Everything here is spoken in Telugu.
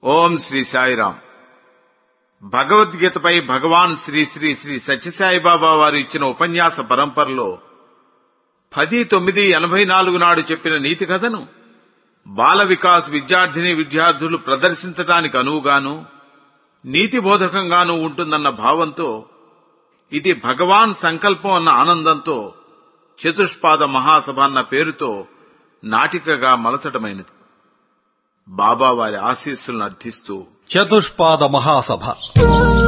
ఓం శ్రీ సాయిరాం భగవద్గీతపై భగవాన్ శ్రీ శ్రీ శ్రీ సత్యసాయిబాబా వారు ఇచ్చిన ఉపన్యాస పరంపరలో పది తొమ్మిది ఎనభై నాలుగు నాడు చెప్పిన నీతి కథను బాల వికాస్ విద్యార్థిని విద్యార్థులు ప్రదర్శించడానికి అనువుగాను నీతి బోధకంగానూ ఉంటుందన్న భావంతో ఇది భగవాన్ సంకల్పం అన్న ఆనందంతో చతుష్పాద మహాసభ అన్న పేరుతో నాటికగా మలచటమైనది బాబా వారి ఆశీస్సులను అర్థిస్తూ చతుష్పాద మహాసభ